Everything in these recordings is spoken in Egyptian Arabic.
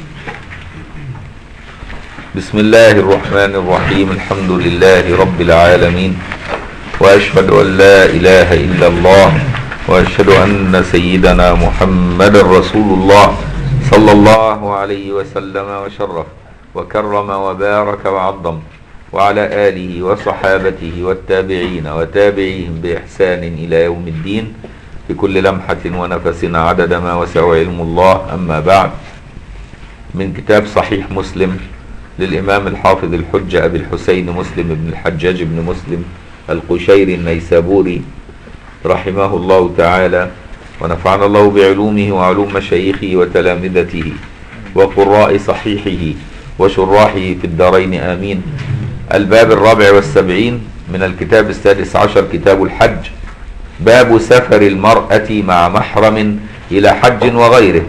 بسم الله الرحمن الرحيم الحمد لله رب العالمين وأشهد أن لا إله إلا الله وأشهد أن سيدنا محمد رسول الله صلى الله عليه وسلم وشرف وكرم وبارك وعظم وعلى آله وصحابته والتابعين وتابعيهم بإحسان إلى يوم الدين بكل لمحة ونفس عدد ما وسع علم الله أما بعد من كتاب صحيح مسلم للإمام الحافظ الحجة أبي الحسين مسلم بن الحجاج بن مسلم القشيري النيسابوري رحمه الله تعالى ونفعنا الله بعلومه وعلوم مشايخه وتلامذته وقراء صحيحه وشراحه في الدارين آمين الباب الرابع والسبعين من الكتاب السادس عشر كتاب الحج باب سفر المرأة مع محرم إلى حج وغيره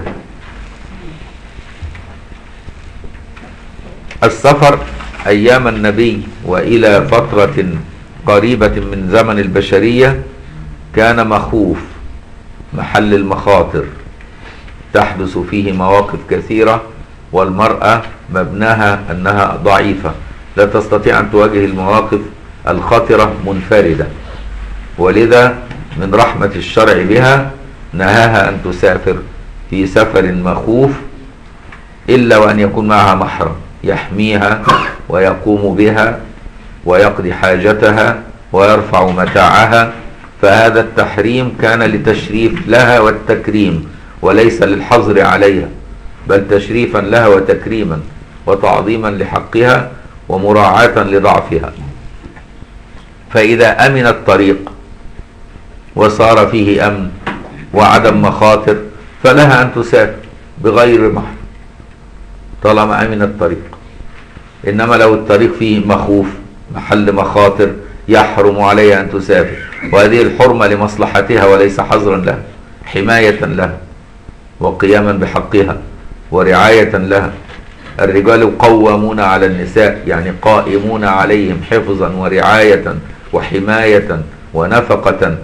السفر أيام النبي وإلى فترة قريبة من زمن البشرية كان مخوف محل المخاطر تحدث فيه مواقف كثيرة والمرأة مبناها أنها ضعيفة لا تستطيع أن تواجه المواقف الخطرة منفردة ولذا من رحمة الشرع بها نهاها أن تسافر في سفر مخوف إلا وأن يكون معها محرم يحميها ويقوم بها ويقضي حاجتها ويرفع متاعها فهذا التحريم كان لتشريف لها والتكريم وليس للحظر عليها بل تشريفا لها وتكريما وتعظيما لحقها ومراعاة لضعفها فإذا أمن الطريق وصار فيه أمن وعدم مخاطر فلها أن تسافر بغير محرم طالما أمن الطريق إنما لو الطريق فيه مخوف محل مخاطر يحرم عليها أن تسافر وهذه الحرمة لمصلحتها وليس حظرا لها حماية لها وقياما بحقها ورعاية لها الرجال قوامون على النساء يعني قائمون عليهم حفظا ورعاية وحماية ونفقة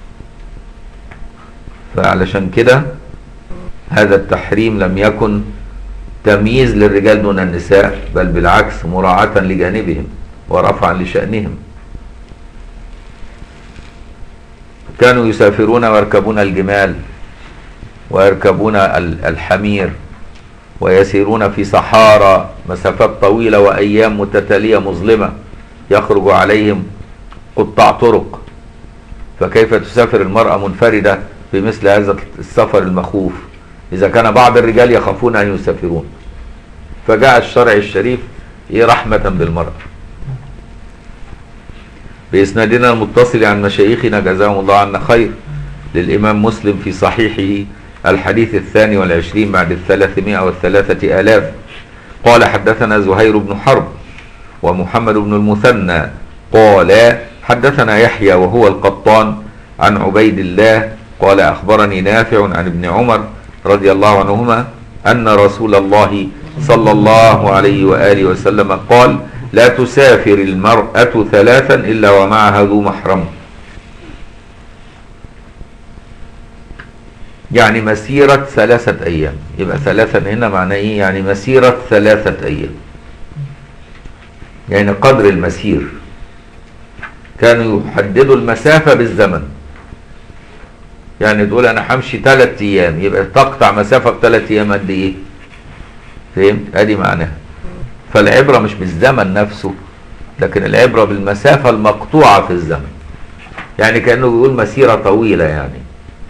فعلشان كده هذا التحريم لم يكن تمييز للرجال دون النساء بل بالعكس مراعاة لجانبهم ورفعا لشأنهم كانوا يسافرون ويركبون الجمال ويركبون الحمير ويسيرون في صحارى مسافات طويلة وأيام متتالية مظلمة يخرج عليهم قطاع طرق فكيف تسافر المرأة منفردة في مثل هذا السفر المخوف إذا كان بعض الرجال يخافون أن يسافرون فجاء الشرع الشريف رحمة بالمرأة بإسنادنا المتصل عن مشايخنا جزاهم الله عنا خير للإمام مسلم في صحيحه الحديث الثاني والعشرين بعد الثلاثمائة والثلاثة آلاف قال حدثنا زهير بن حرب ومحمد بن المثنى قال حدثنا يحيى وهو القطان عن عبيد الله قال أخبرني نافع عن ابن عمر رضي الله عنهما أن رسول الله صلى الله عليه وآله وسلم قال لا تسافر المرأة ثلاثا إلا ومعها ذو محرم يعني مسيرة ثلاثة أيام يبقى ثلاثا هنا معناه إيه يعني مسيرة ثلاثة أيام يعني قدر المسير كانوا يحددوا المسافة بالزمن يعني تقول أنا همشي ثلاث أيام يبقى تقطع مسافة بثلاث أيام قد إيه فهمت أدي معناها فالعبرة مش بالزمن نفسه لكن العبرة بالمسافة المقطوعة في الزمن يعني كأنه بيقول مسيرة طويلة يعني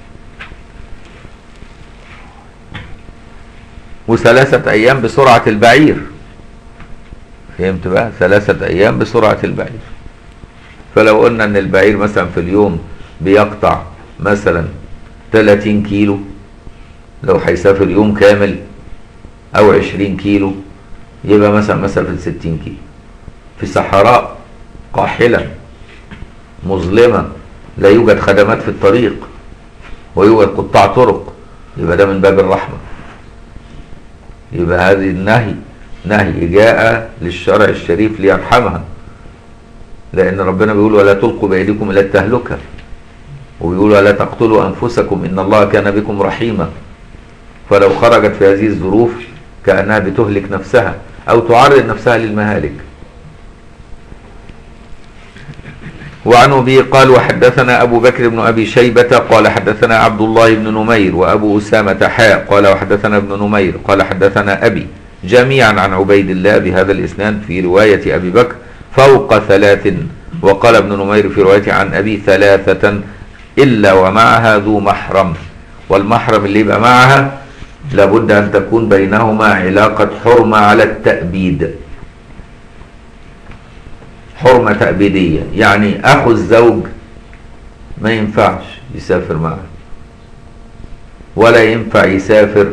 وثلاثة أيام بسرعة البعير فهمت بقى ثلاثة أيام بسرعة البعير فلو قلنا أن البعير مثلا في اليوم بيقطع مثلا 30 كيلو لو هيسافر يوم كامل أو 20 كيلو يبقى مثلا مسافة 60 كيلو في صحراء قاحلة مظلمة لا يوجد خدمات في الطريق ويوجد قطاع طرق يبقى ده من باب الرحمة يبقى هذه النهي نهي جاء للشرع الشريف ليرحمها لأن ربنا بيقول ولا تلقوا بأيديكم إلى التهلكة وبيقول ولا تقتلوا أنفسكم إن الله كان بكم رحيما فلو خرجت في هذه الظروف كأنها بتهلك نفسها أو تعرض نفسها للمهالك وعن أبي قال وحدثنا أبو بكر بن أبي شيبة قال حدثنا عبد الله بن نمير وأبو أسامة حاء قال وحدثنا ابن نمير قال حدثنا أبي جميعا عن عبيد الله بهذا الإسناد في رواية أبي بكر فوق ثلاث وقال ابن نمير في روايته عن أبي ثلاثة إلا ومعها ذو محرم والمحرم اللي يبقى معها لابد أن تكون بينهما علاقة حرمة على التأبيد حرمة تأبيدية يعني أخو الزوج ما ينفعش يسافر معه ولا ينفع يسافر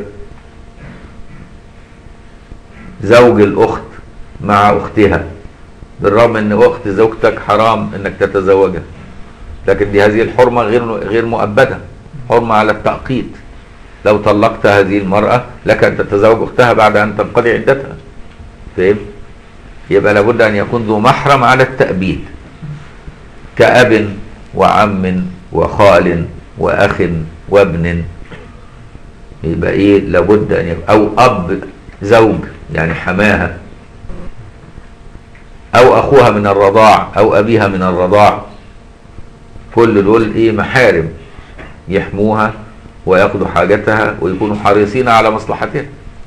زوج الأخت مع أختها بالرغم ان اخت زوجتك حرام انك تتزوجها لكن دي هذه الحرمه غير غير مؤبده حرمه على التأقيت لو طلقت هذه المراه لك ان تتزوج اختها بعد ان تنقضي عدتها فهمت يبقى لابد ان يكون ذو محرم على التأبيد كأب وعم وخال واخ وابن يبقى ايه لابد ان يكون او اب زوج يعني حماها او اخوها من الرضاع او ابيها من الرضاع كل دول ايه محارم يحموها وياخذوا حاجتها ويكونوا حريصين على مصلحتها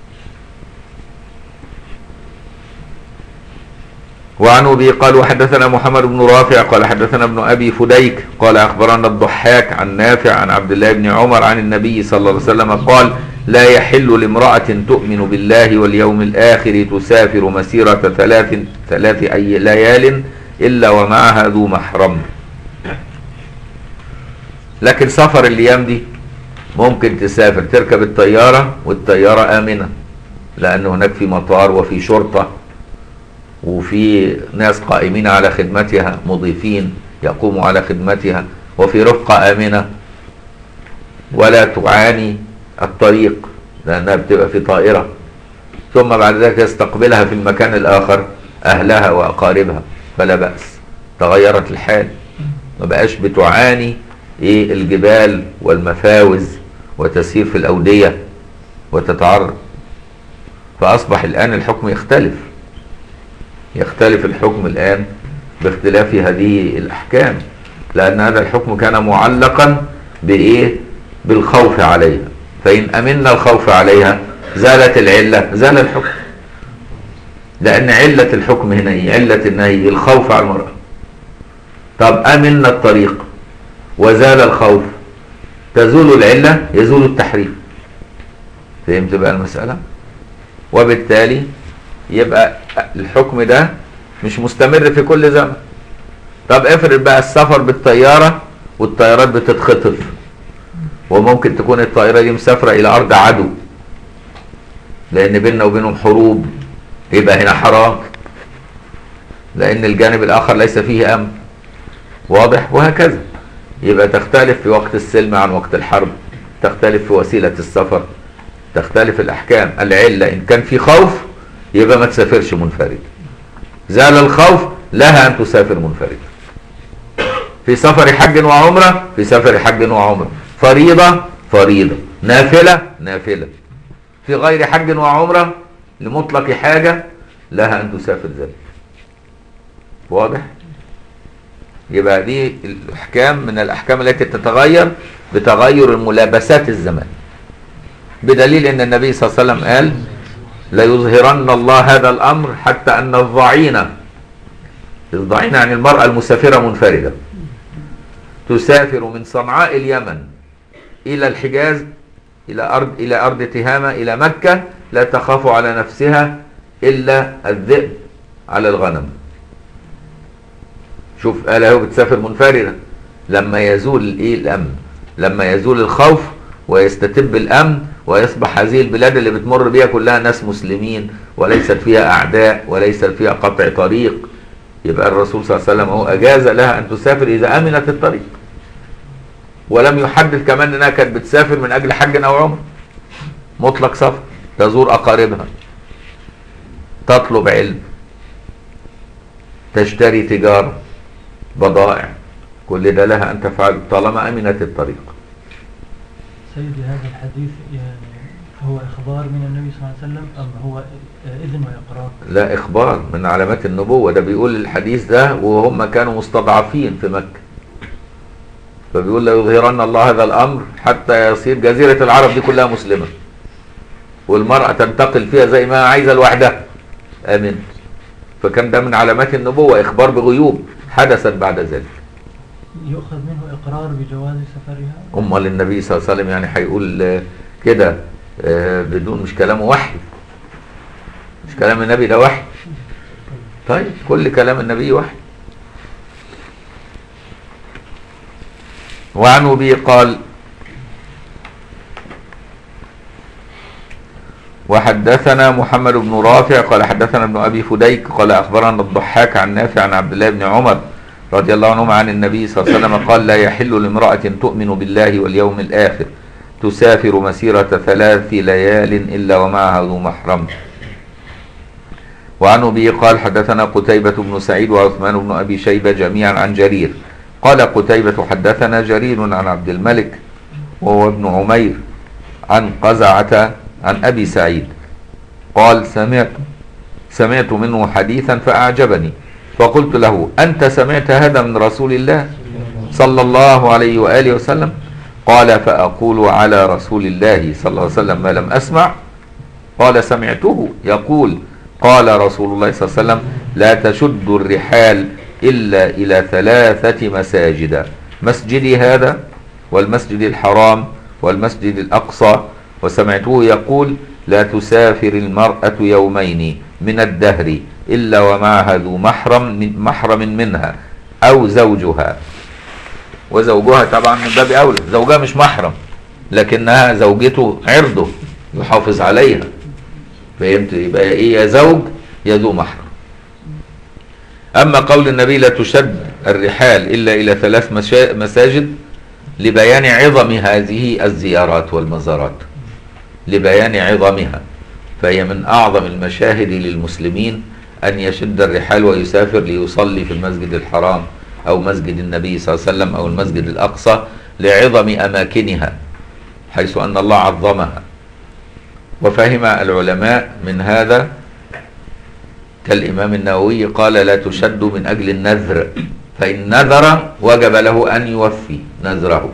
وعن ابي قال وحدثنا محمد بن رافع قال حدثنا ابن ابي فديك قال اخبرنا الضحاك عن نافع عن عبد الله بن عمر عن النبي صلى الله عليه وسلم قال لا يحل لامرأة تؤمن بالله واليوم الآخر تسافر مسيرة ثلاث ثلاث أي ليال إلا ومعها ذو محرم لكن سفر الأيام دي ممكن تسافر تركب الطيارة والطيارة آمنة لأن هناك في مطار وفي شرطة وفي ناس قائمين على خدمتها مضيفين يقوموا على خدمتها وفي رفقة آمنة ولا تعاني الطريق لأنها بتبقى في طائرة ثم بعد ذلك يستقبلها في المكان الآخر أهلها وأقاربها فلا بأس تغيرت الحال ما بقاش بتعاني إيه الجبال والمفاوز وتسير في الأودية وتتعرض فأصبح الآن الحكم يختلف يختلف الحكم الآن باختلاف هذه الأحكام لأن هذا الحكم كان معلقا بإيه بالخوف عليها فإن أمنا الخوف عليها زالت العلة زال الحكم لأن علة الحكم هنا إيه؟ علة النهي الخوف على المرأة طب أمنا الطريق وزال الخوف تزول العلة يزول التحريم فهمت بقى المسألة وبالتالي يبقى الحكم ده مش مستمر في كل زمن طب افرض بقى السفر بالطيارة والطيارات بتتخطف وممكن تكون الطائرة دي مسافرة إلى أرض عدو لأن بيننا وبينهم حروب يبقى هنا حرام لأن الجانب الآخر ليس فيه أمن واضح وهكذا يبقى تختلف في وقت السلم عن وقت الحرب تختلف في وسيلة السفر تختلف الأحكام العلة إن كان في خوف يبقى ما تسافرش منفرد زال الخوف لها أن تسافر منفرد في سفر حج وعمرة في سفر حج وعمرة فريضة فريضة نافلة نافلة في غير حج وعمرة لمطلق حاجة لها أن تسافر ذلك واضح يبقى دي الأحكام من الأحكام التي تتغير بتغير الملابسات الزمان بدليل أن النبي صلى الله عليه وسلم قال ليظهرن الله هذا الأمر حتى أن الضعينة الضعينة يعني المرأة المسافرة منفردة تسافر من صنعاء اليمن إلى الحجاز إلى أرض إلى أرض تهامة إلى مكة لا تخاف على نفسها إلا الذئب على الغنم شوف قال هو بتسافر منفردة لما يزول الإيه الأمن لما يزول الخوف ويستتب الأمن ويصبح هذه البلاد اللي بتمر بيها كلها ناس مسلمين وليست فيها أعداء وليست فيها قطع طريق يبقى الرسول صلى الله عليه وسلم هو أجاز لها أن تسافر إذا أمنت الطريق ولم يحدد كمان انها كانت بتسافر من اجل حج او عمره مطلق سفر تزور اقاربها تطلب علم تشتري تجاره بضائع كل ده لها ان تفعل طالما امنت الطريق سيدي هذا الحديث يعني هو إخبار من النبي صلى الله عليه وسلم أم هو إذن وإقرار لا إخبار من علامات النبوة ده بيقول الحديث ده وهم كانوا مستضعفين في مكة فبيقول لا يظهرن الله هذا الأمر حتى يصير جزيرة العرب دي كلها مسلمة والمرأة تنتقل فيها زي ما عايزة لوحدها آمين فكان ده من علامات النبوة إخبار بغيوب حدثت بعد ذلك يؤخذ منه إقرار بجواز سفرها امال النبي صلى الله عليه وسلم يعني هيقول آه، كده آه، بدون مش كلامه وحي مش كلام النبي ده وحي طيب كل كلام النبي وحي وعن ابي قال وحدثنا محمد بن رافع قال حدثنا ابن ابي فديك قال اخبرنا الضحاك عن نافع عن عبد الله بن عمر رضي الله عنهما عن النبي صلى الله عليه وسلم قال لا يحل لامرأة تؤمن بالله واليوم الآخر تسافر مسيرة ثلاث ليال إلا ومعها ذو محرم وعن أبي قال حدثنا قتيبة بن سعيد وعثمان بن أبي شيبة جميعا عن جرير قال قتيبة حدثنا جرير عن عبد الملك وهو ابن عمير عن قزعة عن أبي سعيد قال سمعت سمعت منه حديثا فأعجبني فقلت له أنت سمعت هذا من رسول الله صلى الله عليه وآله وسلم قال فأقول على رسول الله صلى الله عليه وسلم ما لم أسمع قال سمعته يقول قال رسول الله صلى الله عليه وسلم لا تشد الرحال إلا إلى ثلاثة مساجد مسجدي هذا والمسجد الحرام والمسجد الأقصى وسمعته يقول لا تسافر المرأة يومين من الدهر إلا ومعها ذو محرم من محرم منها أو زوجها وزوجها طبعا من باب أولى زوجها مش محرم لكنها زوجته عرضه يحافظ عليها فهمت يبقى ايه يا زوج يا ذو محرم أما قول النبي لا تشد الرحال إلا إلى ثلاث مشا- مساجد لبيان عظم هذه الزيارات والمزارات لبيان عظمها فهي من أعظم المشاهد للمسلمين أن يشد الرحال ويسافر ليصلي في المسجد الحرام أو مسجد النبي صلى الله عليه وسلم أو المسجد الأقصى لعظم أماكنها حيث أن الله عظمها وفهم العلماء من هذا كالإمام النووي قال لا تشد من أجل النذر فإن نذر وجب له أن يوفي نذره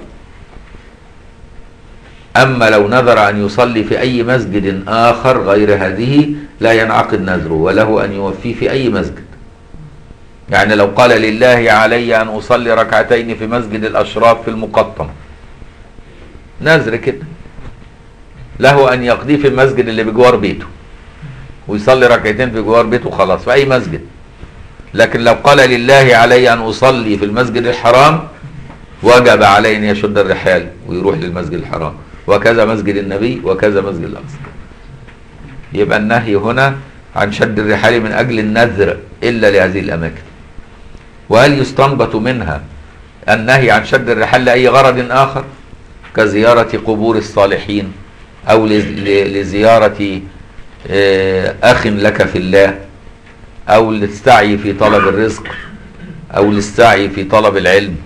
أما لو نذر أن يصلي في أي مسجد آخر غير هذه لا ينعقد نذره وله أن يوفي في أي مسجد يعني لو قال لله علي أن أصلي ركعتين في مسجد الأشراف في المقطم نذر كده له أن يقضيه في المسجد اللي بجوار بيته ويصلي ركعتين في جوار بيته خلاص في أي مسجد لكن لو قال لله علي أن أصلي في المسجد الحرام وجب عليه أن يشد الرحال ويروح للمسجد الحرام وكذا مسجد النبي وكذا مسجد الأقصى يبقى النهي هنا عن شد الرحال من أجل النذر إلا لهذه الأماكن وهل يستنبط منها النهي عن شد الرحال لأي غرض آخر كزيارة قبور الصالحين أو لز- ل- لزيارة آه، أخ لك في الله أو للسعي في طلب الرزق أو للسعي في طلب العلم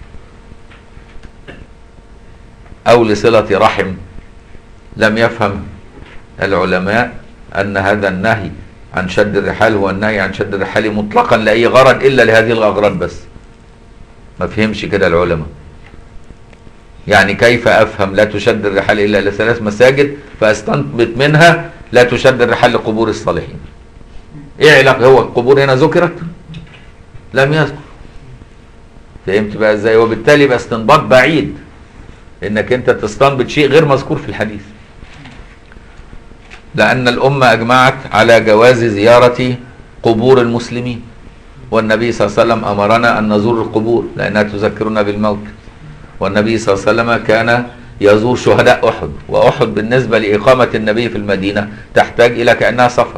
أو لصلة رحم لم يفهم العلماء أن هذا النهي عن شد الرحال هو النهي عن شد الرحال مطلقا لأي غرض إلا لهذه الأغراض بس ما فهمش كده العلماء يعني كيف أفهم لا تشد الرحال إلا لثلاث مساجد فأستنبط منها لا تشد الرحال لقبور الصالحين إيه علاقة هو القبور هنا ذكرت لم يذكر فهمت بقى ازاي وبالتالي يبقى استنباط بعيد انك انت تستنبط شيء غير مذكور في الحديث لان الامه اجمعت على جواز زياره قبور المسلمين والنبي صلى الله عليه وسلم امرنا ان نزور القبور لانها تذكرنا بالموت والنبي صلى الله عليه وسلم كان يزور شهداء احد واحد بالنسبه لاقامه النبي في المدينه تحتاج الى كانها سفر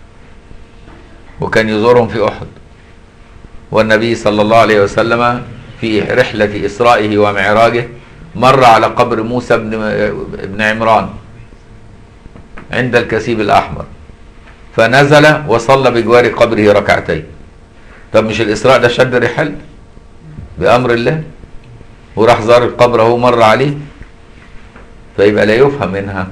وكان يزورهم في احد والنبي صلى الله عليه وسلم في رحلة إسرائه ومعراجه مر على قبر موسى بن بن عمران عند الكثيب الأحمر فنزل وصلى بجوار قبره ركعتين طب مش الإسراء ده شد رحال بأمر الله وراح زار القبر هو مر عليه فيبقى لا يفهم منها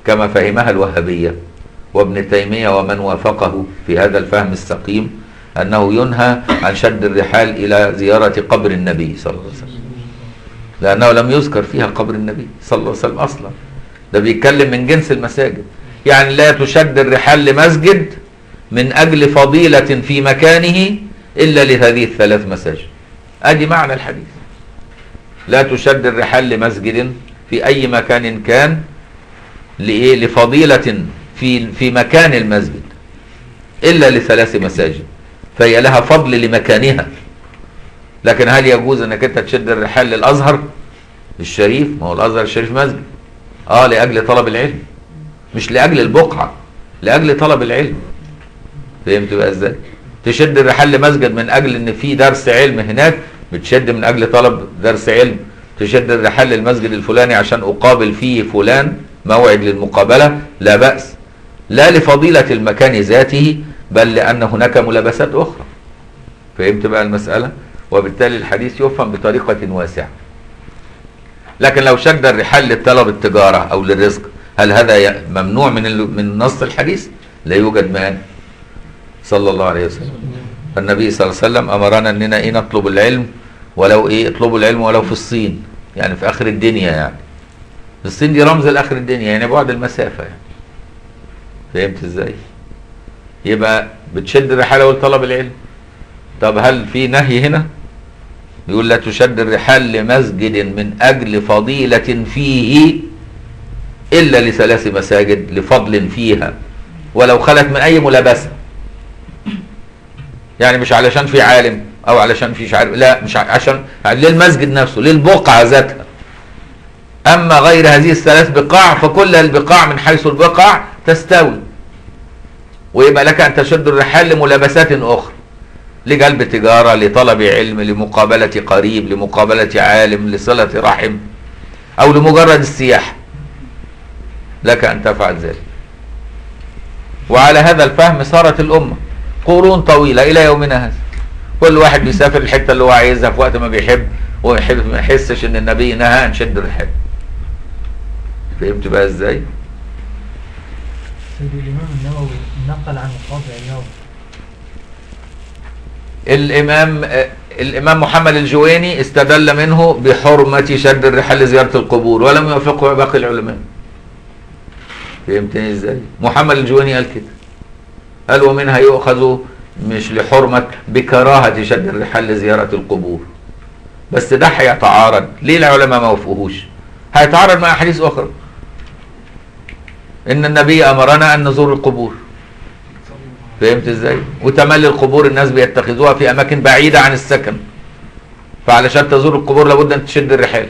كما فهمها الوهابية وابن تيمية ومن وافقه في هذا الفهم السقيم أنه ينهى عن شد الرحال إلى زيارة قبر النبي صلى الله عليه وسلم لأنه لم يذكر فيها قبر النبي صلى الله عليه وسلم أصلا ده بيتكلم من جنس المساجد يعني لا تشد الرحال لمسجد من أجل فضيلة في مكانه إلا لهذه الثلاث مساجد أدي معنى الحديث لا تشد الرحال لمسجد في أي مكان كان لإيه لفضيلة في في مكان المسجد إلا لثلاث مساجد فهي لها فضل لمكانها لكن هل يجوز انك انت تشد الرحال للازهر الشريف ما هو الازهر الشريف مسجد اه لاجل طلب العلم مش لاجل البقعه لاجل طلب العلم فهمت بقى ازاي تشد الرحال لمسجد من اجل ان في درس علم هناك بتشد من اجل طلب درس علم تشد الرحال للمسجد الفلاني عشان اقابل فيه فلان موعد للمقابله لا باس لا لفضيله المكان ذاته بل لان هناك ملابسات اخرى فهمت بقى المساله وبالتالي الحديث يفهم بطريقة واسعة لكن لو شد الرحال لطلب التجارة أو للرزق هل هذا ي- ممنوع من ال- من نص الحديث؟ لا يوجد مانع صلى الله عليه وسلم فالنبي صلى الله عليه وسلم أمرنا أننا إيه نطلب العلم ولو إيه اطلبوا العلم ولو في الصين يعني في آخر الدنيا يعني الصين دي رمز لآخر الدنيا يعني بعد المسافة يعني فهمت إزاي؟ يبقى بتشد الرحالة لطلب العلم طب هل في نهي هنا يقول لا تشد الرحال لمسجد من أجل فضيلة فيه إلا لثلاث مساجد لفضل فيها ولو خلت من أي ملابسة يعني مش علشان في عالم أو علشان في شعر لا مش ع- عشان للمسجد نفسه للبقعة ذاتها أما غير هذه الثلاث بقاع فكل البقاع من حيث البقع تستوي ويبقى لك أن تشد الرحال لملابسات أخرى لجلب تجارة لطلب علم لمقابلة قريب لمقابلة عالم لصلة رحم أو لمجرد السياحة لك أن تفعل ذلك وعلى هذا الفهم صارت الأمة قرون طويلة إلى يومنا هذا كل واحد بيسافر الحتة اللي هو عايزها في وقت ما بيحب ويحب ما يحسش إن النبي نهى عن شد الرحال فهمت بقى إزاي؟ سيد الإمام النووي نقل عن القاضي عياض الامام آه، الامام محمد الجويني استدل منه بحرمة شد الرحال لزيارة القبور ولم يوافقه باقي العلماء فهمتني ازاي محمد الجويني قال كده قال ومنها يؤخذ مش لحرمة بكراهة شد الرحال لزيارة القبور بس ده هيتعارض ليه العلماء ما وافقوهوش هيتعارض مع احاديث اخرى ان النبي امرنا ان نزور القبور فهمت ازاي وتملي القبور الناس بيتخذوها في اماكن بعيده عن السكن فعلشان تزور القبور لابد ان تشد الرحال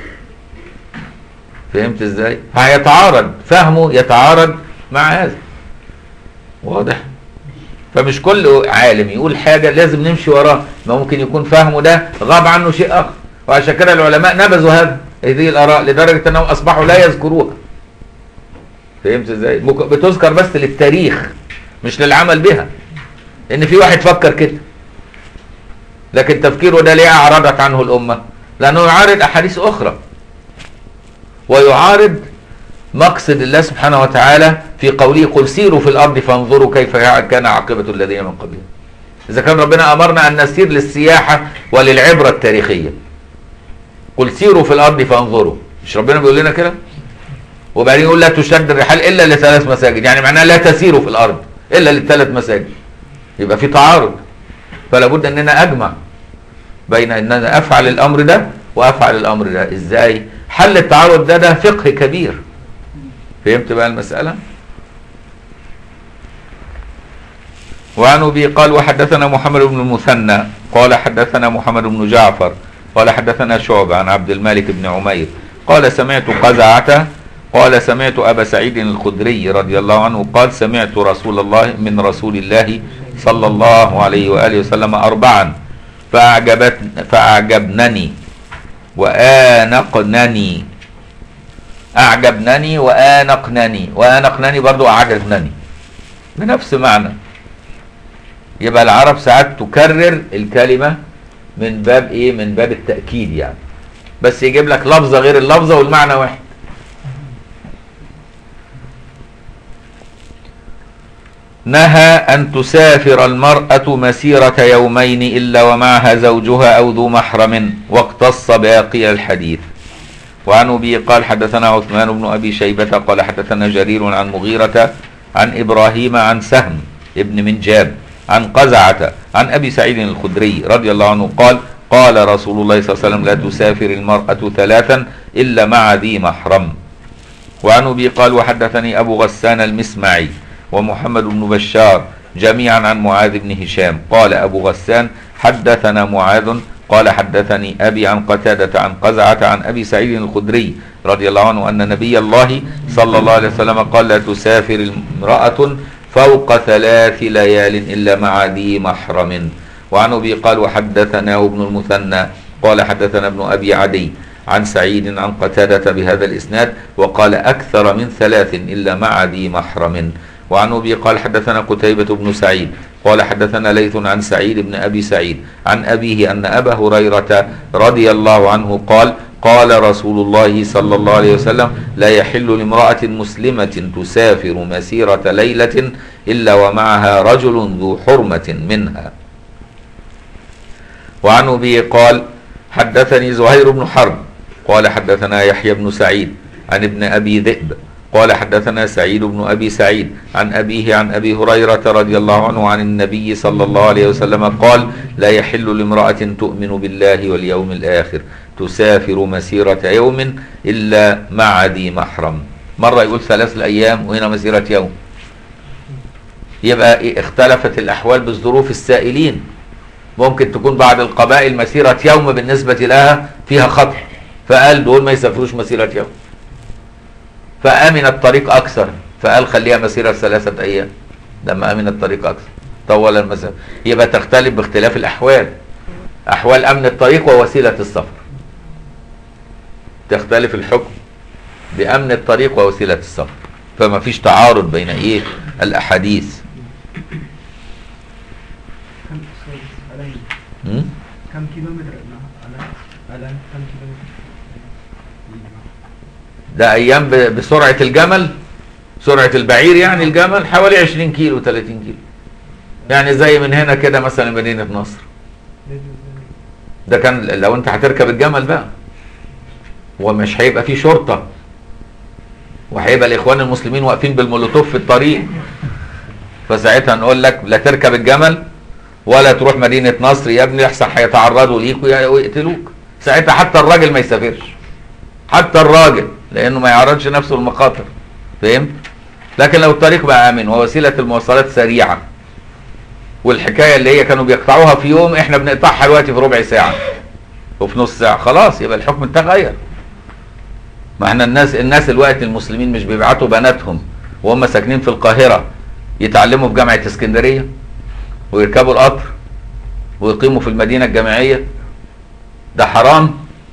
فهمت ازاي فهيتعارض فهمه يتعارض مع هذا واضح فمش كل عالم يقول حاجه لازم نمشي وراه ما ممكن يكون فهمه ده غاب عنه شيء اخر وعشان كده العلماء نبذوا هذا هذه الاراء لدرجه انهم اصبحوا لا يذكروها فهمت ازاي ممكن- بتذكر بس للتاريخ مش للعمل بها ان في واحد فكر كده لكن تفكيره ده ليه اعرضت عنه الامه لانه يعارض احاديث اخرى ويعارض مقصد الله سبحانه وتعالى في قوله قل سيروا في الارض فانظروا كيف كان عاقبه الذين من قبلهم اذا كان ربنا امرنا ان نسير للسياحه وللعبره التاريخيه قل سيروا في الارض فانظروا مش ربنا بيقول لنا كده وبعدين يقول لا تشد الرحال الا لثلاث مساجد يعني معناها لا تسيروا في الارض الا للثلاث مساجد يبقى في تعارض فلا بد اننا اجمع بين ان انا افعل الامر ده وافعل الامر ده ازاي حل التعارض ده ده فقه كبير فهمت بقى المساله وعن ابي قال وحدثنا محمد بن المثنى قال حدثنا محمد بن جعفر قال حدثنا شعبة عن عبد الملك بن عمير قال سمعت قزعة قال سمعت أبا سعيد الخدري رضي الله عنه قال سمعت رسول الله من رسول الله صلى الله عليه وآله وسلم أربعا فأعجبت فأعجبنني وآنقنني أعجبنني وآنقنني وآنقنني برضو أعجبنني بنفس معنى يبقى العرب ساعات تكرر الكلمة من باب ايه من باب التأكيد يعني بس يجيب لك لفظة غير اللفظة والمعنى واحد نهى أن تسافر المرأة مسيرة يومين إلا ومعها زوجها أو ذو محرم واقتص باقي الحديث وعن أبي قال حدثنا عثمان بن أبي شيبة قال حدثنا جرير عن مغيرة عن إبراهيم عن سهم ابن منجاب عن قزعة عن أبي سعيد الخدري رضي الله عنه قال قال رسول الله صلى الله عليه وسلم لا تسافر المرأة ثلاثا إلا مع ذي محرم وعن أبي قال وحدثني أبو غسان المسمعي ومحمد بن بشار جميعا عن معاذ بن هشام قال أبو غسان حدثنا معاذ قال حدثني أبي عن قتادة عن قزعة عن أبي سعيد الخدري رضي الله عنه أن نبي الله صلى الله عليه وسلم قال لا تسافر امرأة فوق ثلاث ليال إلا مع ذي محرم وعن أبي قال وحدثنا ابن المثنى قال حدثنا ابن أبي عدي عن سعيد عن قتادة بهذا الإسناد وقال أكثر من ثلاث إلا مع ذي محرم وعن أبي قال حدثنا قتيبة بن سعيد قال حدثنا ليث عن سعيد بن أبي سعيد عن أبيه أن أبا هريرة رضي الله عنه قال قال رسول الله صلى الله عليه وسلم لا يحل لامرأة مسلمة تسافر مسيرة ليلة إلا ومعها رجل ذو حرمة منها وعن أبي قال حدثني زهير بن حرب قال حدثنا يحيى بن سعيد عن ابن أبي ذئب قال حدثنا سعيد بن أبي سعيد عن أبيه عن أبي هريرة رضي الله عنه عن النبي صلى الله عليه وسلم قال لا يحل لامرأة تؤمن بالله واليوم الآخر تسافر مسيرة يوم إلا مع ذي محرم مرة يقول ثلاث الأيام وهنا مسيرة يوم يبقى إيه؟ اختلفت الأحوال بالظروف السائلين ممكن تكون بعض القبائل مسيرة يوم بالنسبة لها فيها خطر فقال دول ما يسافروش مسيرة يوم فأمن الطريق أكثر فقال خليها مسيرة ثلاثة أيام لما أمن الطريق أكثر طول المسافة يبقى تختلف باختلاف الأحوال أحوال أمن الطريق ووسيلة السفر تختلف الحكم بأمن الطريق ووسيلة السفر فما فيش تعارض بين إيه الأحاديث كم علي م? كم كيلومتر على على كم كيلومتر ده أيام ب- بسرعة الجمل سرعة البعير يعني الجمل حوالي 20 كيلو 30 كيلو يعني زي من هنا كده مثلا مدينة نصر ده كان لو انت هتركب الجمل بقى ومش هيبقى فيه شرطة وهيبقى الاخوان المسلمين واقفين بالمولوتوف في الطريق فساعتها نقول لك لا تركب الجمل ولا تروح مدينة نصر يا ابني احسن هيتعرضوا ليك وي- ويقتلوك ساعتها حتى الراجل ما يسافرش حتى الراجل لانه ما يعرضش نفسه للمخاطر فهمت لكن لو الطريق بقى امن ووسيله المواصلات سريعه والحكايه اللي هي كانوا بيقطعوها في يوم احنا بنقطعها دلوقتي في ربع ساعه وفي نص ساعه خلاص يبقى الحكم تغير ما احنا الناس الناس الوقت المسلمين مش بيبعتوا بناتهم وهم ساكنين في القاهره يتعلموا في جامعه اسكندريه ويركبوا القطر ويقيموا في المدينه الجامعيه ده حرام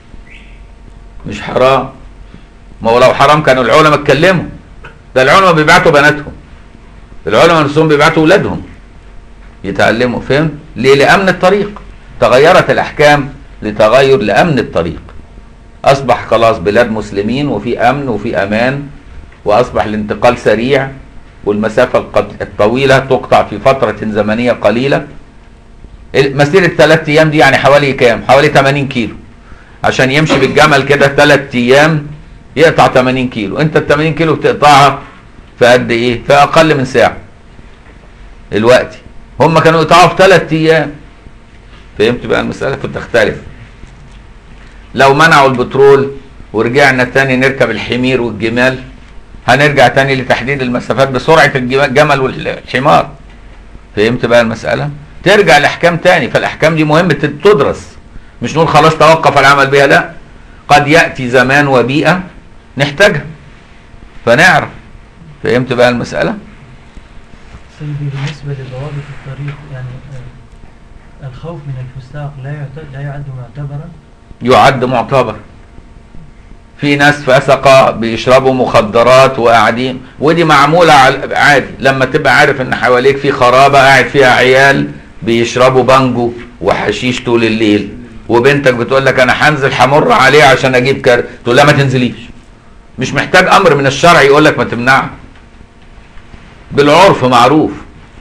مش حرام ما هو لو حرام كانوا العلماء اتكلموا ده العلماء بيبعتوا بناتهم العلماء نفسهم بيبعتوا اولادهم يتعلموا فهم ليه لامن الطريق تغيرت الاحكام لتغير لامن الطريق اصبح خلاص بلاد مسلمين وفي امن وفي امان واصبح الانتقال سريع والمسافه القط- الطويله تقطع في فتره زمنيه قليله مسيره ثلاث ايام دي يعني حوالي كام حوالي 80 كيلو عشان يمشي بالجمل كده ثلاث ايام يقطع 80 كيلو انت ال 80 كيلو بتقطعها في قد ايه في اقل من ساعه دلوقتي هم كانوا يقطعوا في ثلاث ايام فهمت بقى المساله فتختلف لو منعوا البترول ورجعنا تاني نركب الحمير والجمال هنرجع تاني لتحديد المسافات بسرعه الجم- الجمل والحمار فهمت بقى المساله ترجع الاحكام تاني فالاحكام دي مهم تت- تدرس مش نقول خلاص توقف العمل بها لا قد ياتي زمان وبيئه نحتاجها فنعرف فهمت بقى المساله سيدي بالنسبة لضوابط الطريق يعني آه، الخوف من الفساق لا يعتد لا يعد معتبرا يعد معتبر في ناس فسقة بيشربوا مخدرات وقاعدين ودي معمولة على- عادي لما تبقى عارف ان حواليك في خرابة قاعد فيها عيال بيشربوا بانجو وحشيش طول الليل وبنتك بتقول لك انا هنزل همر عليه عشان اجيب كارت تقول لها ما تنزليش مش محتاج امر من الشرع يقول لك ما تمنعها بالعرف معروف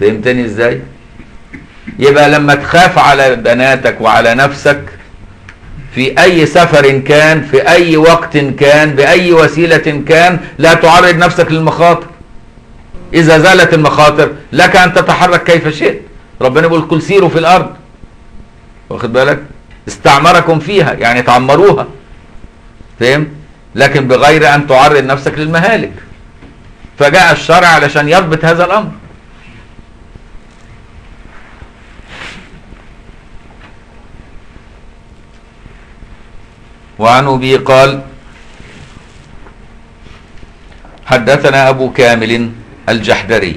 فهمتني ازاي يبقى لما تخاف على بناتك وعلى نفسك في اي سفر كان في اي وقت كان باي وسيله كان لا تعرض نفسك للمخاطر اذا زالت المخاطر لك ان تتحرك كيف شئت ربنا يقول كل سيروا في الارض واخد بالك استعمركم فيها يعني تعمروها فهم لكن بغير ان تعرض نفسك للمهالك فجاء الشرع علشان يضبط هذا الامر وعن ابي قال حدثنا ابو كامل الجحدري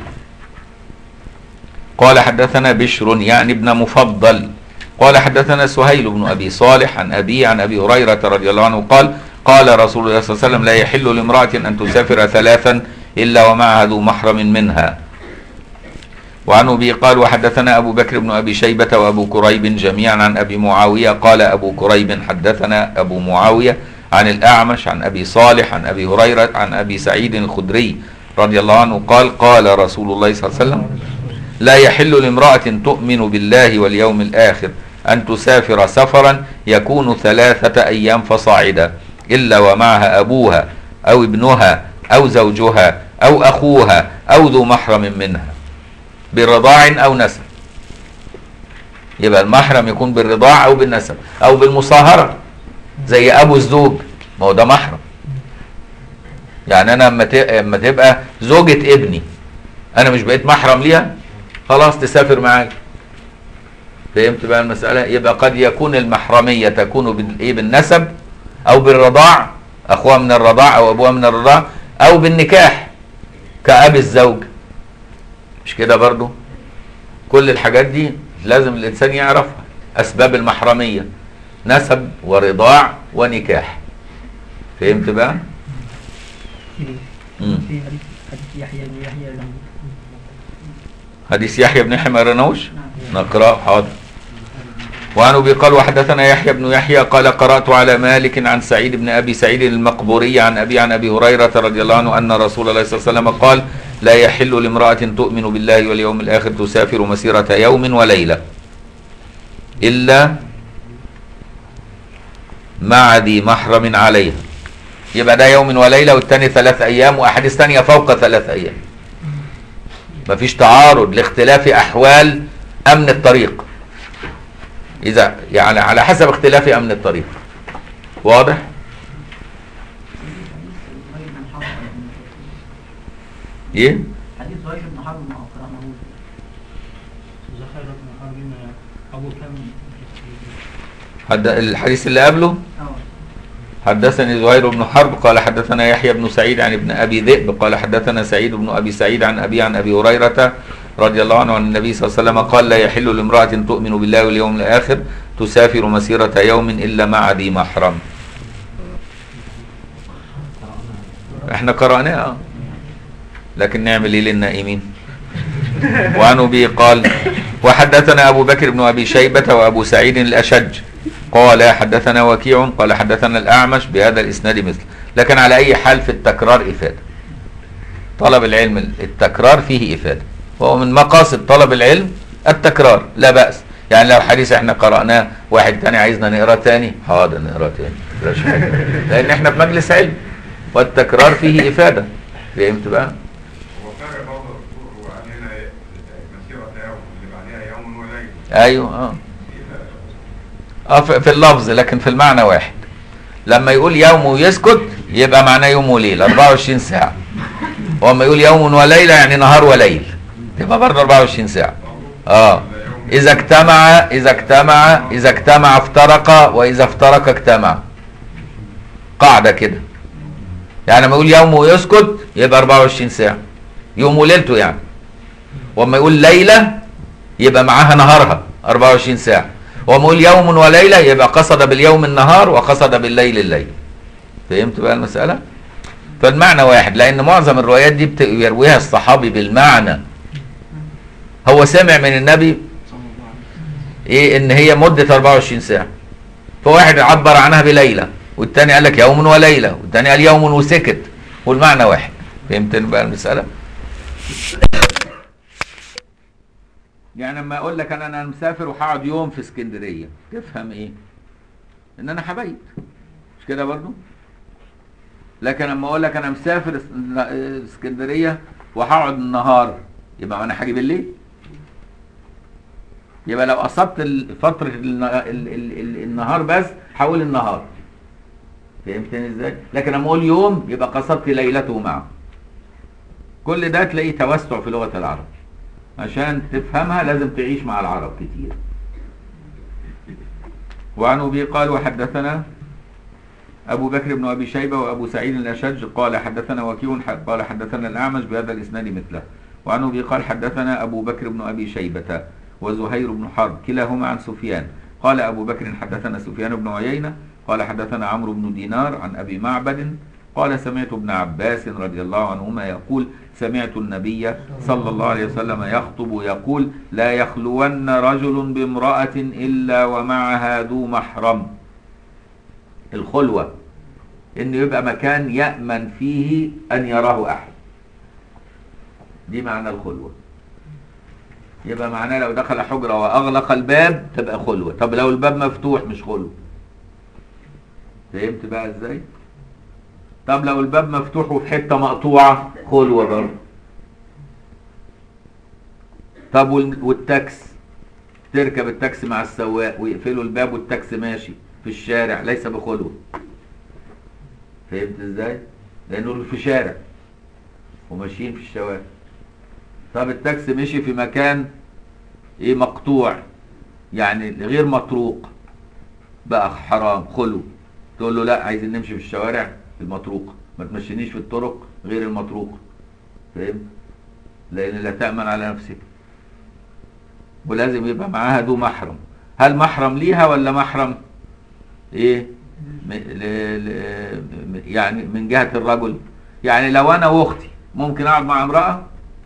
قال حدثنا بشر يعني ابن مفضل قال حدثنا سهيل بن ابي صالح عن ابي عن ابي هريره رضي الله عنه قال قال رسول الله صلى الله عليه وسلم لا يحل لامراه ان تسافر ثلاثا الا ومعها ذو محرم منها وعن ابي قال وحدثنا ابو بكر بن ابي شيبه وابو كريب جميعا عن ابي معاويه قال ابو كريب حدثنا ابو معاويه عن الاعمش عن ابي صالح عن ابي هريره عن ابي سعيد الخدري رضي الله عنه قال قال رسول الله صلى الله عليه وسلم لا يحل لامراه تؤمن بالله واليوم الاخر ان تسافر سفرا يكون ثلاثه ايام فصاعدا الا ومعها ابوها او ابنها او زوجها او اخوها او ذو محرم منها برضاع او نسب يبقى المحرم يكون بالرضاع او بالنسب او بالمصاهره زي ابو الزوج ما هو ده محرم يعني انا اما ت- اما تبقى زوجة ابني انا مش بقيت محرم ليها خلاص تسافر معايا فهمت بقى المسألة يبقى قد يكون المحرمية تكون بالايه بالنسب او بالرضاع اخوها من الرضاع او ابوها من الرضاع او بالنكاح كأب الزوج مش كده برضو كل الحاجات دي لازم الانسان يعرفها اسباب المحرميه نسب ورضاع ونكاح فهمت بقى في مم. في حديث حديث يحيى بن يحيى لما حديث يحيى بن يحيى ما قريناهوش نقراه حاضر وعن ابي قال وحدثنا يحيى بن يحيى قال قرات على مالك عن سعيد بن ابي سعيد المقبوري عن ابي عن ابي هريره رضي الله عنه ان رسول الله صلى الله عليه وسلم قال لا يحل لامراه تؤمن بالله واليوم الاخر تسافر مسيره يوم وليله الا مع ذي محرم عليها يبقى ده يوم وليله والتاني ثلاث ايام واحاديث ثانيه فوق ثلاث ايام مفيش تعارض لاختلاف احوال امن الطريق اذا يعني على حسب اختلاف امن الطريق واضح ايه حديث زهير بن حرب ما قرأناه زخير بن حرب أبو كم حد الحديث اللي قبله اه حدثني زهير بن حرب قال حدثنا يحيى بن سعيد عن ابن ابي ذئب قال حدثنا سعيد بن ابي سعيد عن ابي عن ابي هريره رضي الله عنه عن النبي صلى الله عليه وسلم قال لا يحل لامراه تؤمن بالله واليوم الاخر تسافر مسيره يوم الا مع ذي محرم احنا قرأناه آه. لكن نعمل ايه للنائمين وعن ابي قال وحدثنا ابو بكر بن ابي شيبه وابو سعيد الاشج قال حدثنا وكيع قال حدثنا الاعمش بهذا الاسناد مثل لكن على اي حال في التكرار افاده طلب العلم التكرار فيه افاده وهو من مقاصد طلب العلم التكرار لا باس يعني لو حديث احنا قراناه واحد تاني عايزنا نقراه تاني حاضر نقراه تاني مفيش حاجة. لان احنا في مجلس علم والتكرار فيه افاده فهمت بقى هو فرق برضه الدكتور هو قال هنا مسيرة يوم اللي بعدها يوم وليلة ايوه اه اه في في اللفظ لكن في المعنى واحد لما يقول يوم ويسكت يبقى معناه يوم وليل 24 ساعة وما يقول يوم وليلة يعني نهار وليل يبقى برضه 24 ساعة اه إذا اجتمع إذا اجتمع إذا اجتمع افترق وإذا افترق اجتمع قاعدة كده يعني لما يقول يوم ويسكت يبقى 24 ساعة يوم وليلته يعني وما يقول ليلة يبقى معاها نهارها 24 ساعة وما يقول يوم وليلة يبقى قصد باليوم النهار وقصد بالليل الليل فهمت بقى المسألة فالمعنى واحد لأن معظم الروايات دي بت- يرويها الصحابي بالمعنى هو سمع من النبي ايه ان هي مدة 24 ساعة فواحد عبر عنها بليلة والتاني قال لك يوم وليلة والتاني قال يوم وسكت والمعنى واحد فهمت بقى المسألة يعني لما اقول لك انا انا مسافر وهقعد يوم في اسكندريه تفهم ايه ان انا هبيت مش كده برضو لكن لما اقول لك انا مسافر اس- اسكندريه وهقعد النهار يبقى انا هاجي بالليل يبقى لو اصبت ال- فتره الن- ال- ال- ال- النهار بس هقول النهار فهمتني ازاي لكن لما اقول يوم يبقى قصدت ليلته معه كل ده تلاقيه توسع في لغه العرب عشان تفهمها لازم تعيش مع العرب كتير وعن ابي قال وحدثنا ابو بكر بن ابي شيبه وابو سعيد الاشج قال حدثنا وكيع قال حدثنا الاعمش بهذا الاسناد مثله وعن ابي قال حدثنا ابو بكر بن ابي شيبه وزهير بن حرب كلاهما عن سفيان قال ابو بكر حدثنا سفيان بن عيينه قال حدثنا عمرو بن دينار عن ابي معبد قال سمعت ابن عباس رضي الله عنهما يقول سمعت النبي صلى الله عليه وسلم يخطب يقول لا يخلون رجل بامرأة إلا ومعها ذو محرم الخلوة إنه يبقى مكان يأمن فيه أن يراه أحد دي معنى الخلوة يبقى معناه لو دخل حجرة وأغلق الباب تبقى خلوة طب لو الباب مفتوح مش خلوة فهمت بقى ازاي طب لو الباب مفتوح وفي حته مقطوعه خلوه برضه طب وال- والتاكس تركب التاكسي مع السواق ويقفلوا الباب والتاكسي ماشي في الشارع ليس بخلوه فهمت ازاي لانه في شارع وماشيين في الشوارع طب التاكسي مشي في مكان ايه مقطوع يعني غير مطروق بقى حرام خلو تقول له لا عايزين نمشي في الشوارع المطروقه ما تمشينيش في الطرق غير المطروقه فهمت لان لا تامن على نفسك ولازم يبقى معاها ذو محرم هل محرم ليها ولا محرم ايه م- ل- ل- م- يعني من جهه الرجل يعني لو انا واختي ممكن اقعد مع امراه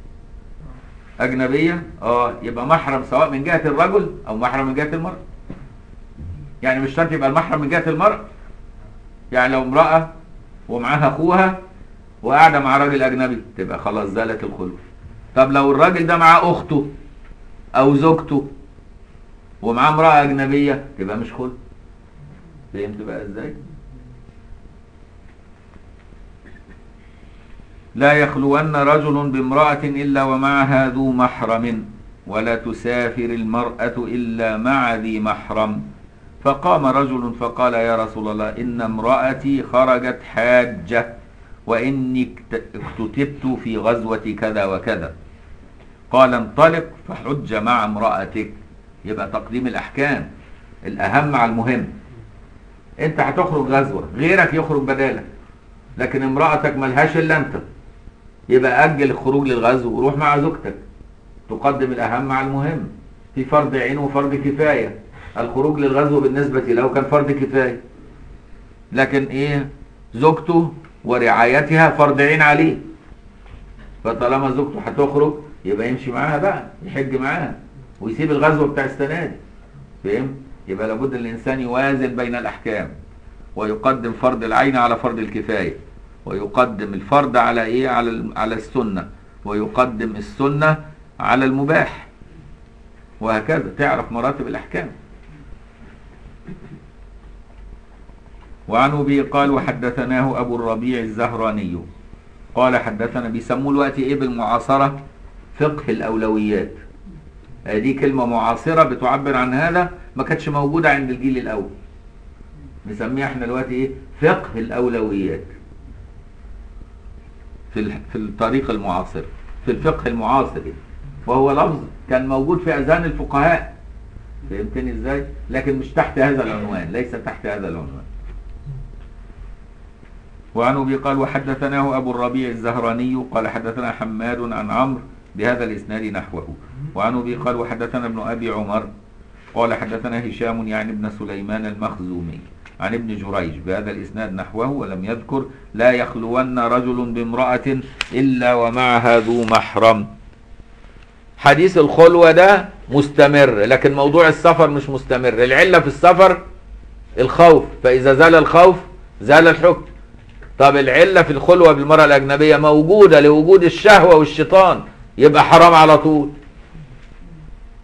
اجنبيه اه يبقى محرم سواء من جهه الرجل او محرم من جهه المراه يعني مش شرط يبقى المحرم من جهه المراه يعني لو امراه ومعاها اخوها وقاعده مع راجل اجنبي تبقى خلاص زالت الخلوه طب لو الراجل ده معاه اخته او زوجته ومعاه امراه اجنبيه تبقى مش خلوه فهمت بقى ازاي لا يخلون رجل بامرأة إلا ومعها ذو محرم ولا تسافر المرأة إلا مع ذي محرم فقام رجل فقال يا رسول الله إن امرأتي خرجت حاجة وإني اكت- اكتتبت في غزوة كذا وكذا قال انطلق فحج مع امرأتك يبقى تقديم الأحكام الأهم على المهم انت هتخرج غزوة غيرك يخرج بدالك لكن امرأتك ملهاش الا انت يبقى اجل الخروج للغزو وروح مع زوجتك تقدم الاهم على المهم في فرض عين وفرض كفاية الخروج للغزو بالنسبة له كان فرض كفاية لكن ايه زوجته ورعايتها فرض عين عليه فطالما زوجته هتخرج يبقى يمشي معاها بقى يحج معاها ويسيب الغزوة بتاع السنة دي فهمت يبقى لابد الانسان يوازن بين الاحكام ويقدم فرض العين على فرض الكفايه ويقدم الفرض على ايه على ال- على السنه ويقدم السنه على المباح وهكذا تعرف مراتب الاحكام وعن ابي قال وحدثناه ابو الربيع الزهراني قال حدثنا بيسموه الوقت ايه بالمعاصره فقه الاولويات دي كلمة معاصرة بتعبر عن هذا ما كانتش موجودة عند الجيل الأول نسميها احنا دلوقتي ايه فقه الأولويات في ال- في الطريق المعاصر في الفقه المعاصر يعني. وهو لفظ كان موجود في أذهان الفقهاء فهمتني ازاي لكن مش تحت هذا العنوان ليس تحت هذا العنوان وعن ابي قال وحدثناه ابو الربيع الزهراني قال حدثنا حماد عن عمرو بهذا الاسناد نحوه وعن ابي قال وحدثنا ابن ابي عمر قال حدثنا هشام يعني ابن سليمان المخزومي عن ابن جريج بهذا الاسناد نحوه ولم يذكر لا يخلون رجل بامرأة الا ومعها ذو محرم حديث الخلوة ده مستمر لكن موضوع السفر مش مستمر العلة في السفر الخوف فإذا زال الخوف زال الحكم طب العلة في الخلوة بالمرأة الأجنبية موجودة لوجود الشهوة والشيطان يبقى حرام على طول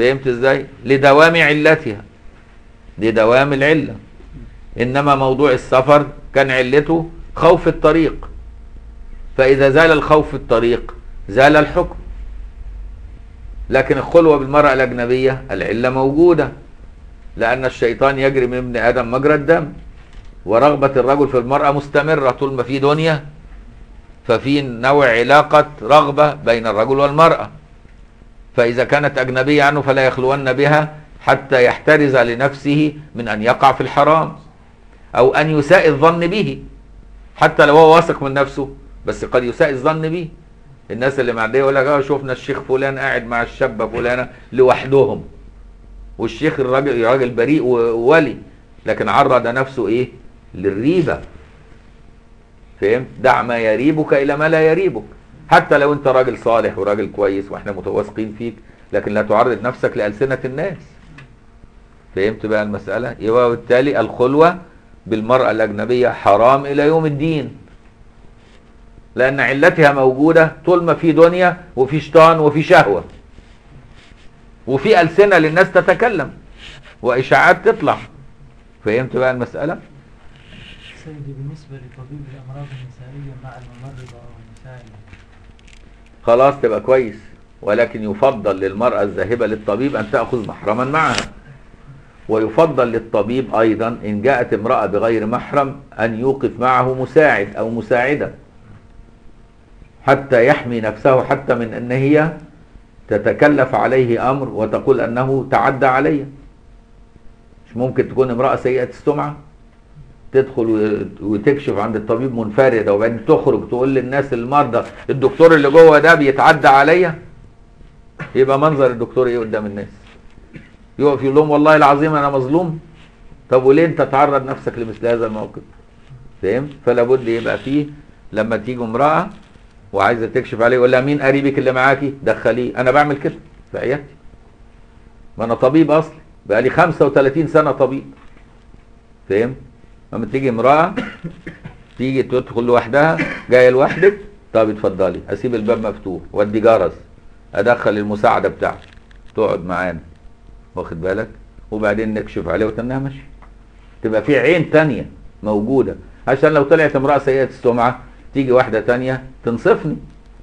فهمت ازاي لدوام علتها لدوام العلة انما موضوع السفر كان علته خوف الطريق فاذا زال الخوف في الطريق زال الحكم لكن الخلوة بالمرأة الأجنبية العلة موجودة لأن الشيطان يجري من ابن آدم مجرى الدم ورغبة الرجل في المرأة مستمرة طول ما في دنيا ففي نوع علاقة رغبة بين الرجل والمرأة فإذا كانت أجنبية عنه فلا يخلون بها حتى يحترز لنفسه من أن يقع في الحرام أو أن يساء الظن به حتى لو هو واثق من نفسه بس قد يساء الظن به الناس اللي معديه يقول لك اه شفنا الشيخ فلان قاعد مع الشابه فلانه لوحدهم والشيخ الراجل راجل بريء وولي لكن عرض نفسه ايه للريبه فهمت دع ما يريبك الى ما لا يريبك حتى لو انت راجل صالح وراجل كويس واحنا متواثقين فيك لكن لا تعرض نفسك لألسنة الناس فهمت بقى المسألة يبقى بالتالي الخلوة بالمرأة الأجنبية حرام إلى يوم الدين لأن علتها موجودة طول ما في دنيا وفي شيطان وفي شهوة وفي ألسنة للناس تتكلم وإشاعات تطلع فهمت بقى المسألة سيدي بالنسبة لطبيب الأمراض النسائية مع الممرضة أو المساعدة خلاص تبقى كويس ولكن يفضل للمرأة الذاهبة للطبيب أن تأخذ محرما معها ويفضل للطبيب أيضا إن جاءت امرأة بغير محرم أن يوقف معه مساعد أو مساعدة حتى يحمي نفسه حتى من أن هي تتكلف عليه أمر وتقول أنه تعدى علي مش ممكن تكون امرأة سيئة السمعة تدخل و- وتكشف عند الطبيب منفردة وبعدين تخرج تقول للناس المرضى الدكتور اللي جوه ده بيتعدى عليا يبقى منظر الدكتور ايه قدام الناس يقف يقول لهم والله العظيم انا مظلوم طب وليه انت تعرض نفسك لمثل هذا الموقف فهمت فلا بد يبقى فيه لما تيجي امراه وعايزه تكشف عليه يقول لها مين قريبك اللي معاكي دخليه انا بعمل كده في عيادتي ما انا طبيب اصلي بقى لي 35 سنه طبيب فهمت لما تيجي امراه تيجي تدخل لوحدها جايه لوحدك طب اتفضلي اسيب الباب مفتوح وادي جرس ادخل المساعده بتاعتي تقعد معانا واخد بالك وبعدين نكشف عليه وتنها ماشي تبقى في عين تانية موجودة عشان لو طلعت امرأة سيئة السمعة تيجي واحدة تانية تنصفني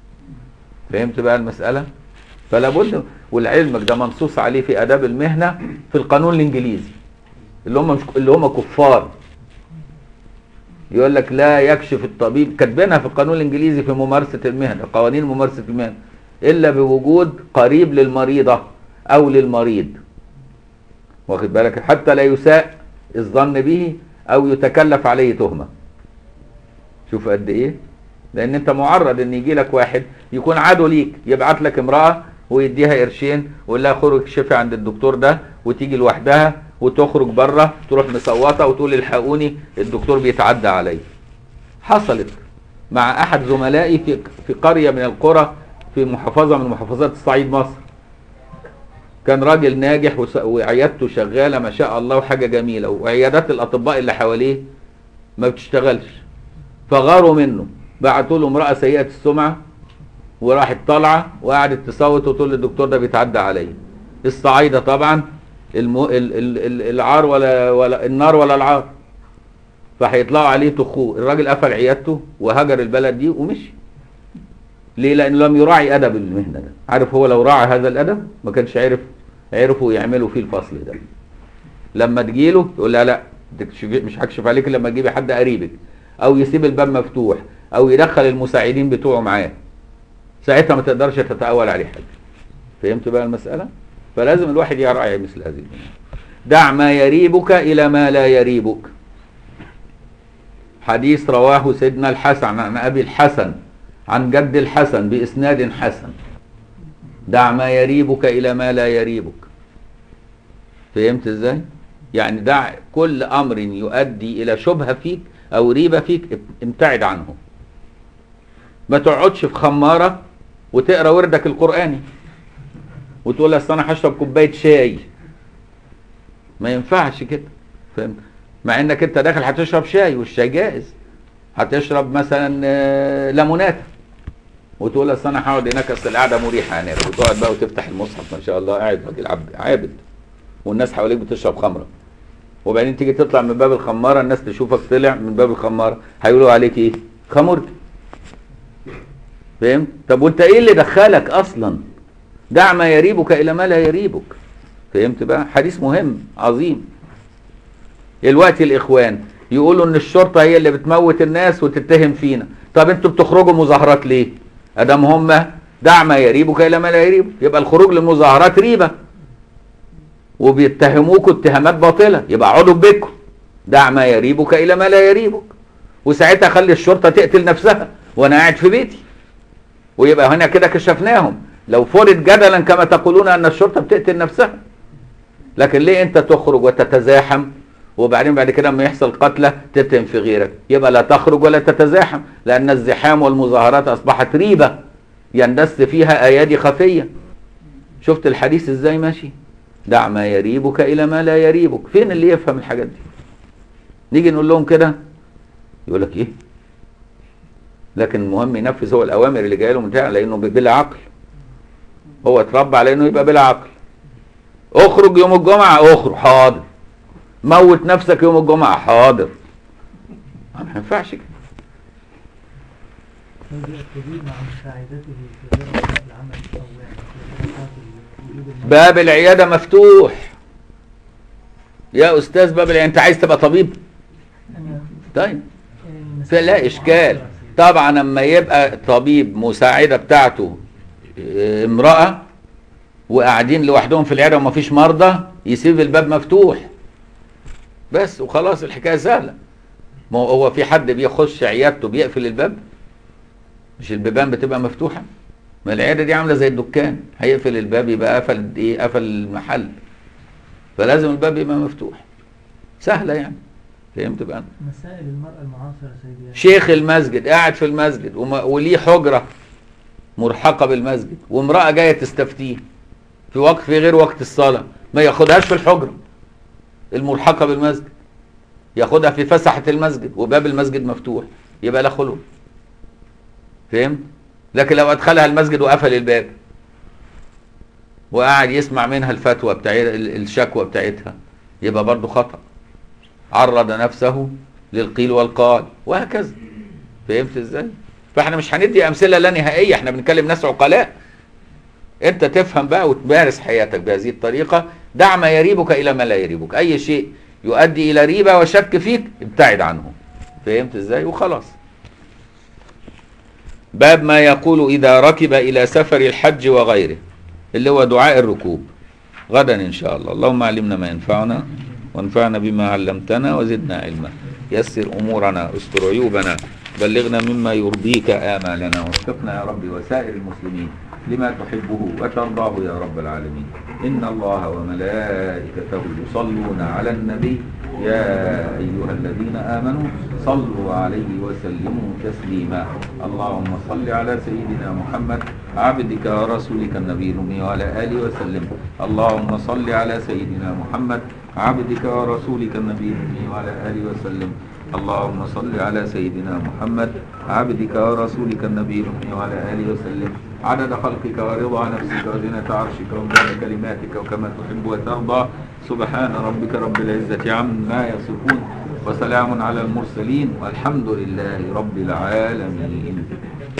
فهمت بقى المسألة فلا بد والعلمك ده منصوص عليه في آداب المهنة في القانون الإنجليزي اللي هم مش اللي هم كفار يقول لك لا يكشف الطبيب كاتبينها في القانون الانجليزي في ممارسه المهنه قوانين ممارسه المهنه الا بوجود قريب للمريضه او للمريض واخد بالك حتى لا يساء الظن به او يتكلف عليه تهمه شوف قد ايه لان انت معرض ان يجي لك واحد يكون عدو ليك يبعت لك امراه ويديها قرشين ويقول لها خرج شفي عند الدكتور ده وتيجي لوحدها وتخرج بره تروح مصوته وتقول الحقوني الدكتور بيتعدى عليا حصلت مع احد زملائي في في قريه من القرى في محافظه من محافظات الصعيد مصر كان راجل ناجح وس- وعيادته شغاله ما شاء الله وحاجه جميله وعيادات الاطباء اللي حواليه ما بتشتغلش فغاروا منه بعتوا له امراه سيئه السمعه وراحت طالعه وقعدت تصوت وتقول للدكتور ده بيتعدى عليا الصعايده طبعا المو... ال... ال... ال... العار ولا ولا النار ولا العار فهيطلعوا عليه تخوه الراجل قفل عيادته وهجر البلد دي ومشي ليه لانه لم يراعي ادب المهنه ده عارف هو لو راعى هذا الادب ما كانش عرف عرفوا يعملوا فيه الفصل ده لما تجيله يقول لها لا تكشف- مش هكشف عليك إلا لما تجيبي حد قريبك او يسيب الباب مفتوح او يدخل المساعدين بتوعه معاه ساعتها ما تقدرش تتأول عليه حاجه فهمت بقى المسألة فلازم الواحد يراعي مثل هذه الأمور دع ما يريبك إلى ما لا يريبك حديث رواه سيدنا الحسن عن أبي الحسن عن جد الحسن بإسناد حسن دع ما يريبك إلى ما لا يريبك فهمت ازاي؟ يعني دع كل أمر يؤدي إلى شبهة فيك أو ريبة فيك ابتعد عنه ما تقعدش في خمارة وتقرا وردك القرآني وتقول اصل انا هشرب كوبايه شاي ما ينفعش كده فهمت مع انك انت داخل هتشرب شاي والشاي جائز هتشرب مثلا آه، ليموناته وتقول اصل انا هقعد هناك اصل القعده مريحه هناك وتقعد بقى وتفتح المصحف ما شاء الله قاعد راجل عب- عابد والناس حواليك بتشرب خمره وبعدين تيجي تطلع من باب الخماره الناس تشوفك طلع من باب الخماره هيقولوا عليك ايه؟ خمرت فهمت؟ طب وانت ايه اللي دخلك اصلا؟ دع ما يريبك الى ما لا يريبك فهمت بقى؟ حديث مهم عظيم دلوقتي الاخوان يقولوا ان الشرطه هي اللي بتموت الناس وتتهم فينا طب انتوا بتخرجوا مظاهرات ليه ادام هم دع ما يريبك الى ما لا يريبك يبقى الخروج للمظاهرات ريبه وبيتهموكوا اتهامات باطله يبقى اقعدوا في بيتكم دع ما يريبك الى ما لا يريبك وساعتها خلي الشرطه تقتل نفسها وانا قاعد في بيتي ويبقى هنا كده كشفناهم لو فرض جدلا كما تقولون ان الشرطه بتقتل نفسها لكن ليه انت تخرج وتتزاحم وبعدين بعد كده لما يحصل قتلى تتهم في غيرك يبقى لا تخرج ولا تتزاحم لان الزحام والمظاهرات اصبحت ريبه يندس فيها ايادي خفيه شفت الحديث ازاي ماشي دع ما يريبك الى ما لا يريبك فين اللي يفهم الحاجات دي نيجي نقول لهم كده يقول لك ايه لكن المهم ينفذ هو الاوامر اللي جايه له من بتاع لانه بلا عقل هو اتربى على انه يبقى بلا عقل اخرج يوم الجمعه اخرج حاضر موت نفسك يوم الجمعه حاضر ما ينفعش كده هذا التدريب مع مساعدته في غير أوقات العمل أو يعني في غير أوقات وجود المرض. باب العياده مفتوح يا استاذ باب العياده انت عايز تبقى طبيب أنا- طيب المساعدة فلا اشكال معاصرة. طبعا لما يبقى طبيب مساعده بتاعته اه، امراه وقاعدين لوحدهم في العياده ومفيش مرضى يسيب الباب مفتوح بس وخلاص الحكايه سهله ما هو هو في حد بيخش عيادته بيقفل الباب مش البيبان بتبقى مفتوحه ما العياده دي عامله زي الدكان هيقفل الباب يبقى قفل ايه قفل المحل فلازم الباب يبقى مفتوح سهله يعني فهمت بقى مسائل المرأة المعاصرة سيدي يعني. شيخ المسجد قاعد في المسجد وما وليه حجرة مرحقة بالمسجد وامرأة جاية تستفتيه في وقت في غير وقت الصلاة ما ياخدهاش في الحجرة الملحقة بالمسجد ياخدها في فسحة المسجد وباب المسجد مفتوح يبقى لا خلو فهمت لكن لو ادخلها المسجد وقفل الباب وقعد يسمع منها الفتوى بتاع الشكوى بتاعتها يبقى برضه خطأ عرض نفسه للقيل والقال وهكذا فهمت ازاي فاحنا مش هندي امثله لا نهائيه احنا بنتكلم ناس عقلاء انت تفهم بقى وتمارس حياتك بهذه الطريقه دع ما يريبك الى ما لا يريبك اي شيء يؤدي الى ريبه وشك فيك ابتعد عنه فهمت ازاي وخلاص باب ما يقول اذا ركب الى سفر الحج وغيره اللي هو دعاء الركوب غدا ان شاء الله اللهم علمنا ما ينفعنا وانفعنا بما علمتنا وزدنا علما يسر امورنا استر عيوبنا بلغنا مما يرضيك امالنا وفقنا يا رب وسائر المسلمين لما تحبه وترضاه يا رب العالمين ان الله وملائكته يصلون على النبي يا ايها الذين امنوا صلوا عليه وسلموا تسليما اللهم صل على سيدنا محمد عبدك ورسولك النبي الامي وعلى اله وسلم اللهم صل على سيدنا محمد عبدك ورسولك النبي الامي وعلى اله وسلم اللهم صل على سيدنا محمد عبدك ورسولك النبي الامي وعلى اله وسلم عدد خلقك ورضا نفسك وزنة عرشك ومداد كلماتك وكما تحب وترضى سبحان ربك رب العزة عما يصفون وسلام على المرسلين والحمد لله رب العالمين